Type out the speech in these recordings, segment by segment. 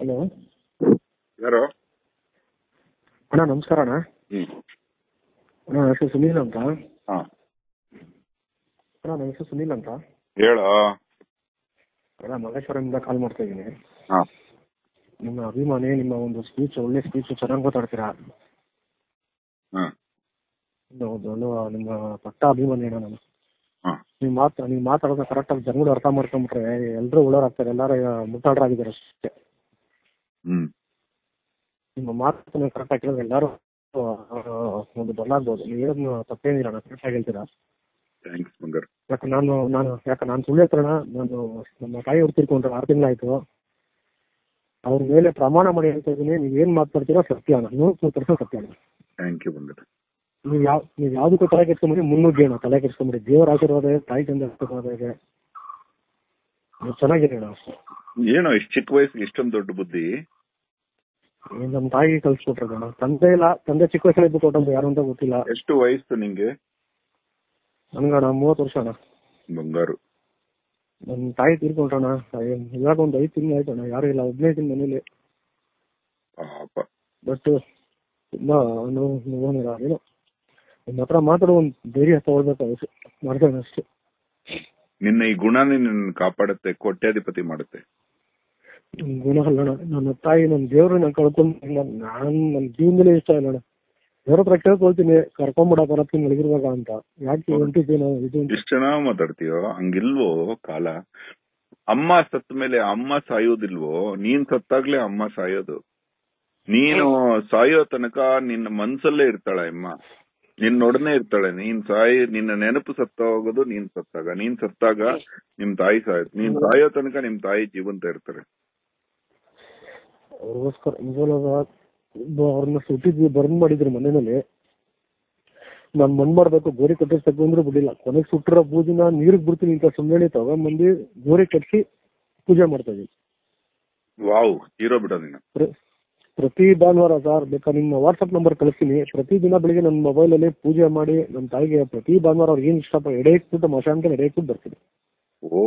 Hello ಯಾರು ಅಣ್ಣ ನಮಸ್ಕಾರ ಅಣ್ಣ ಹ್ಮ್ ಅಣ್ಣ ನನ್ನ ಹೆಸರು ಸುನೀಲ್ ಅಂತ ಹಾ ಅಣ್ಣ ನನ್ನ ಹೆಸರು ಸುನೀಲ್ ಅಂತ ಹೇಳ ಅಣ್ಣ ಮಲ್ಲೇಶ್ವರದಿಂದ ಕಾಲ್ ಮಾಡ್ತಾ ಇದ್ದೀನಿ ಹಾ ನಿಮ್ಮ ಅಭಿಮಾನಿ ನಿಮ್ಮ ಒಂದು ಸ್ಪೀಚ್ ಒಳ್ಳೆ ಸ್ಪೀಚ್ ಚೆನ್ನಾಗಿ ಮಾತಾಡ್ತೀರಾ ಹ್ಮ್ ನಿಮ್ಮ ಒಂದು ಒಳ್ಳೆ- ನಿಮ್ಮ ಪಟ್ಟ ಅಭಿಮಾನಿ ಅಣ್ಣ ನಾನು ಹಾ ನೀವು ಮಾತು ನೀವು ಮಾತಾಡೋದ ಕರೆಕ್ಟಾಗಿ ಜನಗಳು ಅರ್ಥ ಮಾಡ್ಕೊಂಬಿಟ್ರೆ ಎಲ್ಲರೂ ಒಳ್ಳೆಯವ್ರಾಗ್ತಾರೆ ಎಲ್ಲರೂ ಮುಟ್ಟಾಡ್ರಾಗಿದ್ದಾರೆ ಅಷ್ಟೇ ಹ್ಮ್ ನಿಮ್ಮ ಮಾತನ್ನ ಕರೆಕ್ಟಾಗಿ ಕೇಳಿದ್ರೆ ಎಲ್ಲರೂ ಆ, ಒಂದು ಬದಲಾಗ್ಬೋದು ನೀವು ಹೇಳೋದು ತಪ್ಪೇನಿಲ್ಲ ಅಣ್ಣ ಕರೆಕ್ಟಾಗಿ ಹೇಳ್ತೀರಾ ಥ್ಯಾಂಕ್ಸ್ ಬಂಗಾರ್ ಯಾಕೆ ನಾನು ನಾನು ಯಾಕೆ ನಾನು ಸುಳ್ಳು ಹೇಳ್ತಾರಣ ನಾನು ನಮ್ಮ ತಾಯಿ ಅವ್ರು ತೀರ್ಕೊಂಡ್ರೆ ಆರು ತಿಂಗಳಾಯ್ತು ಅವ್ರ ಮೇಲೆ ಪ್ರಮಾಣ ಮಾಡಿ ಹೇಳ್ತಾ ಇದ್ದೀನಿ ನೀವು ಏನ್ ಮಾತಾಡ್ತೀರೋ ಸತ್ಯ ಅಣ್ಣ ನೂರು ಪರ್ಸೆಂಟ್ ಸತ್ಯ ಅಣ್ಣ ಥ್ಯಾಂಕ್ ಯು ಬಂಗಾರ್ ನೀವು ಯಾವ ನೀವು ಯಾವ್ದಕ್ಕೂ ತಲೆ ಕೆಡ್ಸ್ಕೊಂಬಿಡಿ ಮುನ್ನುಗ್ಗಿ ಅಣ್ಣ ತಲೆ ಕೆಡ್ಸ್ಕೊಂಬಿಡಿ ದೇವರ ಆಶೀರ್ವಾದ ಇದೆ ತಾಯಿ ತಂದೆ ಆಶೀರ್ವಾದ ಇದೆ ನೀವು ಚೆನ್ನಾಗಿದೆ ಅಣ್ಣ ಏನೋ ಇಷ್ಟು ಚಿಕ್ಕ ವಯಸ್ಸಿಗೆ ಇಷ್ಟೊಂದು ದೊಡ್ಡ ಬುದ್ಧಿ ಏನ್ ನಮ್ಮ ತಾಯಿ ಕಲ್ಸ್ಕೊಟ್ರದ ಅಣ್ಣ ತಂದೆ ಇಲ್ಲ ತಂದೆ ಚಿಕ್ಕ ವಯಸ್ಸಲ್ಲಿ ಇದ್ದು ಕೊಟ್ಟಂತ ಯಾರು ಅಂತ ಗೊತ್ತಿಲ್ಲ ಎಷ್ಟು ವಯಸ್ಸು ನಿಂಗೆ ನನ್ಗಣ್ಣ ಮೂವತ್ತು ವರ್ಷ ಅಣ್ಣ ಬಂಗಾರು ನಮ್ಮ ತಾಯಿ ತೀರ್ಕೊಂಡ್ರಣ್ಣ ಇವಾಗ ಒಂದು ಐದು ತಿಂಗಳು ಆಯ್ತು ಅಣ್ಣ ಯಾರು ಇಲ್ಲ ಒಬ್ಬನೇ ಇದ್ದೀನಿ ಮನೇಲಿ ಪಾಪ ಬಟ್ ತುಂಬಾ ನೋವು ನೋವನಿಲ್ಲ ಏನೋ ನಿಮ್ಮ ಹತ್ರ ಮಾತಾಡೋ ಒಂದು ಧೈರ್ಯ ತಗೊಳ್ಬೇಕಾಗುತ್ತೆ ಮಾಡ್ತೇನೆ ಅಷ್ಟೇ ನಿನ್ನ ಈ ಗುಣನೇ ನಿನ್ನ ಕಾಪಾಡುತ್ತೆ ಕೋಟ್ಯಾಧಿಪತಿ ಮಾಡುತ್ತೆ ಗುಣ ಅಲ್ಲಣ್ಣ ನನ್ನ ತಾಯಿ ನನ್ನ ದೇವ್ರು ನಾನು ಕಳ್ಕೊಂಡು ನಾನು ನನ್ನ ಜೀವನದಲ್ಲೇ ಇಷ್ಟ ಇಲ್ಲ ಅಣ್ಣ ದೇವ್ರ ಹತ್ರ ಕೇಳ್ಕೊಳ್ತೀನಿ ಕರ್ಕೊಂಬಿಡ ಬರತ್ತೀನಿ ಮಲಗಿರುವಾಗ ಅಂತ ಯಾಕೆ ಹೊಂಟಿದ್ದೀನಿ ಇದು ಅಂತ. ಇಷ್ಟು ಚೆನ್ನಾಗ್ ಮಾತಾಡ್ತೀಯೋ ಹಂಗಿಲ್ವೋ ಕಾಲ ಅಮ್ಮ ಸತ್ತ ಮೇಲೆ ಅಮ್ಮ ಸಾಯೋದಿಲ್ವೋ ನೀನ್ ಸತ್ತಾಗ್ಲೇ ಅಮ್ಮ ಸಾಯೋದು ನೀನು ಸಾಯೋ ತನಕ ನಿನ್ನ ಮನ್ಸಲ್ಲೇ ಇರ್ತಾಳೆ ಅಮ್ಮ ನಿನ್ನೊಡನೆ ಇರ್ತಾಳೆ ನೀನ್ ಸಾಯಿ ನಿನ್ನ ನೆನಪು ಸತ್ತ ಹೋಗೋದು ನೀನ್ ಸತ್ತಾಗ ನೀನ್ ಸತ್ತಾಗ ನಿಮ್ ತಾಯಿ ಸಾಯ ನೀನ್ ಸಾಯೋ ತನಕ ನಿಮ್ ತಾಯಿ ಜೀವಂತ ಇರ್ತಾರೆ ಅವ್ರಿಗೋಸ್ಕರ ನಿಜವಾಗ್ಲೂ ಅವ್ರನ್ನ ಸುಟ್ಟಿದ್ವಿ ಬರ್ನ್ ಮಾಡಿದ್ರು ಮನೆಯಲ್ಲಿ ನಾನ್ ಮಣ್ ಮಾಡ್ಬೇಕು ಗೋರಿ ಕಟ್ಟಿಸ್ ತಗೊಂಡ್ರು ಬಿಡಿಲ್ಲ ಕೊನೆಗೆ ಸುಟ್ಟಿರೋ ಬೂದಿನ ನೀರಿಗೆ ಬಿಡ್ತೀನಿ ಅಂತ ಸುಮ್ಮನೆ ತಗೊಂಡ್ಬಂದು ಗೋರಿ ಕಟ್ಸಿ ಪೂಜೆ ಮಾಡ್ತಾ ಇದೀವಿ ವಾವ್ ಹೀರೋ ಬಿಡೋ ನೀನು ಪ್ರ- ಪ್ರತಿ ಭಾನುವಾರ ಸರ್ ಬೇಕಾ ನಿಮ್ಮ ವಾಟ್ಸ್ಆಪ್ ನಂಬರ್ ಕಳಿಸ್ತೀನಿ ಪ್ರತಿ ದಿನ ಬೆಳಿಗ್ಗೆ ನನ್ನ ಮೊಬೈಲ್ ಅಲ್ಲಿ ಪೂಜೆ ಮಾಡಿ ನನ್ನ ತಾಯಿಗೆ ಪ್ರತಿ ಭಾನುವಾರ ಅವ್ರಿಗೆ ಏನ್ ಇಷ್ಟಪ್ಪ ಎಡೆ ಇಟ್ಬಿಟ್ಟು ಮಶಾಂಕ ಎಡೆ ಇಟ್ಬಿಟ್ಟು ಬರ್ತೀನಿ ಓ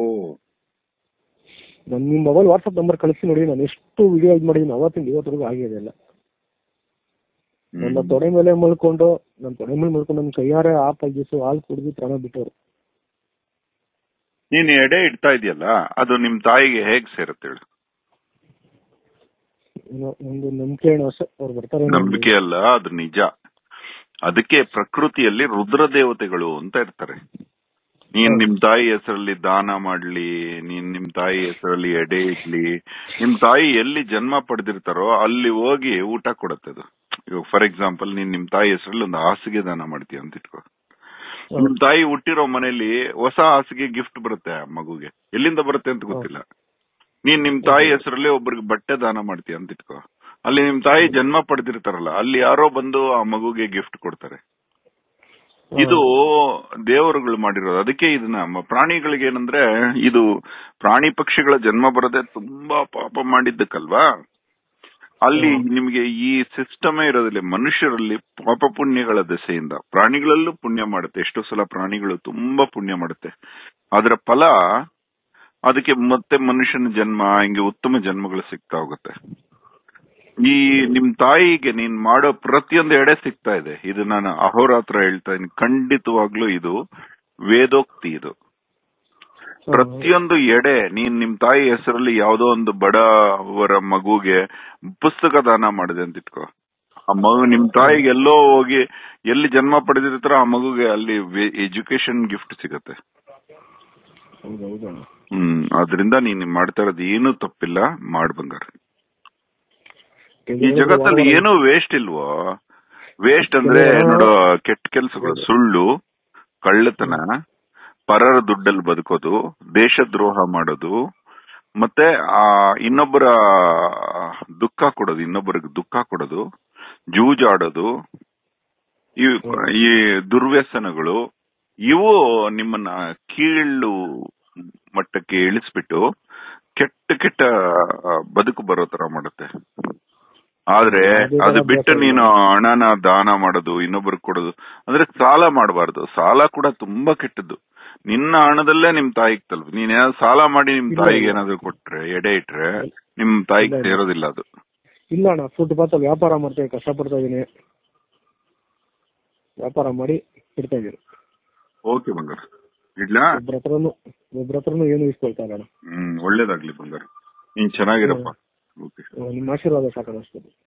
ನಾನು ನಿಮ್ಮ ಮೊಬೈಲ್ ವಾಟ್ಸ್ಆಪ್ ನಂಬರ್ ಕಳಿಸಿ ನೋಡಿ ನಾನು ಎಷ್ಟು ವಿಡಿಯೋ ಇದು ಮಾಡಿದ್ದೀನಿ ಅವತ್ತಿಂದ ಇವತ್ತರೆಗೂ ಆಗಿದೆ ಇಲ್ಲ ನನ್ನ ಹ್ಮ್. ತೊಡೆ ಮೇಲೆ ಮಲ್ಕೊಂಡು ನನ್ನ ತೊಡೆ ಮೇಲೆ ಮಲ್ಕೊಂಡು ನನ್ನ ಕೈಯಾರೆ ಆ ದಿವಸ ಹಾಲು ಕುಡಿದು ಪ್ರಾಣ ಬಿಟ್ಟವ್ರು ನೀನ್ ಎಡೆ ಇಡ್ತಾ ಇದೆಯಲ್ಲ ಅದು ನಿಮ್ ತಾಯಿಗೆ ಹೇಗ್ ಸೇರುತ್ತೆ ಹೇಳು ಏನೋ ಒಂದು ನಂಬಿಕೆ ಏನೋ ಅಷ್ಟೇ ಅವ್ರು ಬರ್ತಾರೆ ಅನ್ನೋ ಒಂದು- ನಂಬಿಕೆ ಅಲ್ಲ ಅದು ನಿಜ ಅದಕ್ಕೆ ಪ್ರಕೃತಿಯಲ್ಲಿ ರುದ್ರ ದೇವತೆಗಳು ಅಂತ ಇರ್ತಾರೆ ನೀನ್ ನಿಮ್ ತಾಯಿ ಹೆಸರಲ್ಲಿ ದಾನ ಮಾಡ್ಲಿ ನೀನ್ ನಿಮ್ ತಾಯಿ ಹೆಸರಲ್ಲಿ ಎಡೆ ಇಡ್ಲಿ ನಿಮ್ ತಾಯಿ ಎಲ್ಲಿ ಜನ್ಮ ಪಡೆದಿರ್ತಾರೋ ಅಲ್ಲಿ ಹೋಗಿ ಊಟ ಕೊಡತ್ತೆ ಅದು ಇವಾಗ ಫಾರ್ ಎಕ್ಸಾಂಪಲ್ ನೀನ್ ನಿಮ್ ತಾಯಿ ಹೆಸರಲ್ಲಿ ಒಂದು ಹಾಸಿಗೆ ದಾನ ಮಾಡ್ತೀಯ ಅಂತ ಇಟ್ಕೋ ನಿಮ್ ತಾಯಿ ಹುಟ್ಟಿರೋ ಮನೇಲಿ ಹೊಸ ಹಾಸಿಗೆ ಗಿಫ್ಟ್ ಬರುತ್ತೆ ಆ ಮಗುಗೆ ಎಲ್ಲಿಂದ ಬರುತ್ತೆ ಅಂತ ಗೊತ್ತಿಲ್ಲ ನೀನ್ ನಿಮ್ ತಾಯಿ ಹೆಸರಲ್ಲಿ ಒಬ್ರಿಗೆ ಬಟ್ಟೆ ದಾನ ಮಾಡ್ತೀಯ ಅಂತ ಇಟ್ಕೋ ಅಲ್ಲಿ ನಿಮ್ ತಾಯಿ ಜನ್ಮ ಪಡೆದಿರ್ತಾರಲ್ಲ ಅಲ್ಲಿ ಯಾರೋ ಬಂದು ಆ ಮಗುಗೆ ಗಿಫ್ಟ್ ಕೊಡ್ತಾರೆ ಇದು ದೇವರುಗಳು ಮಾಡಿರೋದು ಅದಕ್ಕೆ ಇದನ್ನ ಮ- ಪ್ರಾಣಿಗಳಿಗೆ ಏನಂದ್ರೆ ಇದು ಪ್ರಾಣಿ ಪಕ್ಷಿಗಳ ಜನ್ಮ ಬರದೆ ತುಂಬಾ ಪಾಪ ಮಾಡಿದ್ದಕ್ಕಲ್ವಾ ಅಲ್ಲಿ ನಿಮಗೆ ಈ ಸಿಸ್ಟಮೇ ಇರೋದಿಲ್ಲ ಮನುಷ್ಯರಲ್ಲಿ ಪಾಪ ಪುಣ್ಯಗಳ ದೆಸೆಯಿಂದ ಪ್ರಾಣಿಗಳಲ್ಲೂ ಪುಣ್ಯ ಮಾಡುತ್ತೆ ಎಷ್ಟೋ ಸಲ ಪ್ರಾಣಿಗಳು ತುಂಬಾ ಪುಣ್ಯ ಮಾಡುತ್ತೆ ಅದರ ಫಲ ಅದಕ್ಕೆ ಮತ್ತೆ ಮನುಷ್ಯನ ಜನ್ಮ ಹಿಂಗೆ ಉತ್ತಮ ಜನ್ಮಗಳು ಸಿಗ್ತಾ ಹೋಗುತ್ತೆ ಈ ನಿಮ್ ತಾಯಿಗೆ ನೀನ್ ಮಾಡೋ ಪ್ರತಿಯೊಂದು ಎಡೆ ಸಿಗ್ತಾ ಇದೆ ಇದು ನಾನು ಅಹೋರಾತ್ರ ಹೇಳ್ತಾ ಇದ್ದೀನಿ ಖಂಡಿತವಾಗ್ಲೂ ಇದು ವೇದೋಕ್ತಿ ಇದು ಪ್ರತಿಯೊಂದು ಎಡೆ ನೀನ್ ನಿಮ್ ತಾಯಿ ಹೆಸರಲ್ಲಿ ಯಾವ್ದೋ ಒಂದು ಬಡವರ ಮಗುಗೆ ಪುಸ್ತಕ ದಾನ ಮಾಡಿದೆ ಅಂತ ಇಟ್ಕೋ ಆ ಮಗು ನಿಮ್ ತಾಯಿಗೆ ಎಲ್ಲೋ ಹೋಗಿ ಎಲ್ಲಿ ಜನ್ಮ ಪಡೆದಿರ್ತಾರೋ ಆ ಮಗುಗೆ ಅಲ್ಲಿ ಎಜುಕೇಶನ್ ಗಿಫ್ಟ್ ಸಿಗತ್ತೆ ಹೌದು ಹೌದು ಅಣ್ಣ. ಹ್ಮ್ ಅದರಿಂದ ನೀನ್ ಮಾಡ್ತಾ ಇರೋದು ಏನೂ ತಪ್ಪಿಲ್ಲ ಮಾಡ್ ಬಂಗಾರ ಈ ಕೆಲವ್ರು ಜಗತ್ತಲ್ಲಿ ವಾರ- ಏನೂ ವೇಸ್ಟ್ ಇಲ್ವೋ ವೇಸ್ಟ್ ಅಂದ್ರೆ ನೋಡು ಕೆಟ್ಟ ಕೆಲ್ಸಗಳು ಸುಳ್ಳು ಕಳ್ಳತನ ಪರರ ದುಡ್ಡಲ್ಲಿ ಬದುಕೋದು ದೇಶದ್ರೋಹ ಮಾಡೋದು ಮತ್ತೆ ಆ ಇನ್ನೊಬ್ಬರ ದುಃಖ ಕೊಡೋದು ಇನ್ನೊಬ್ಬರಿಗೆ ದುಃಖ ಕೊಡೋದು ಜೂಜಾಡೋದು ಈ ಈ ದುರ್ವ್ಯಸನಗಳು ಇವು ನಿಮ್ಮನ್ನ ಕೀಳು ಮಟ್ಟಕ್ಕೆ ಇಳಿಸ್ಬಿಟ್ಟು ಕೆಟ್ಟ ಕೆಟ್ಟ ಆ, ಬದುಕು ಬರೋ ತರ ಮಾಡುತ್ತೆ ಆದ್ರೆ ಅದೇ ತರ ಅದು ಬಿಟ್ಟು ಅಭ್ಯಾಸ ನೀನು ಹಣನ ದಾನ ಮಾಡೋದು ಇನ್ನೊಬ್ರಿಗೆ ಕೊಡೋದು ಅಂದ್ರೆ ಸಾಲ ಮಾಡಬಾರ್ದು ಸಾಲ ಕೂಡ ತುಂಬಾ ಕೆಟ್ಟದ್ದು ನಿನ್ನ ಹಣದಲ್ಲೇ ನಿಮ್ ತಾಯಿಗೆ ತಲುಪು ನೀನ್ ಏನಾದ್ರು ಸಾಲ ಮಾಡಿ ನಿಮ್ ಇಲ್ಲ, ತಾಯಿಗೆ ಇಲ್ಲ. ಏನಾದ್ರು ಕೊಟ್ರೆ ಎಡೆ ಇಟ್ರೆ ನಿಮ್ ತಾಯಿಗೆ ಇಲ್ಲ, ಇಲ್ಲ. ಸೇರೋದಿಲ್ಲ ಅದು ಇಲ್ಲ ಅಣ್ಣ ಫುಟ್ಪಾತ್ ಅಲ್ಲಿ ವ್ಯಾಪಾರ ಮಾಡ್ತಾ ಕಷ್ಟಪಡ್ತಾ ಇದೀನಿ ವ್ಯಾಪಾರ ಮಾಡಿ ಇಡ್ತಾ ಇದೀನಿ ಓಕೆ ಬಂಗಾರ ಇಡ್ಲಾ ಒಬ್ರ ಹತ್ರನು ಒಬ್ರ ಹತ್ರನು ಏನು ಇಸ್ಕೊಳ್ತಾ ಇಲ್ಲ ಅಣ್ಣ ಹ್ಮ್ ಒಳ್ಳೇದಾಗ್ಲಿ ಬಂಗಾರ ನೀನ್ ಚೆನ್ನಾಗಿರಪ್ಪ ಓಕೆ ನಿಮ್ಮ ಆಶೀರ್ವಾದ ಸಾಕಣ್ಣ ಅಷ್ಟೇ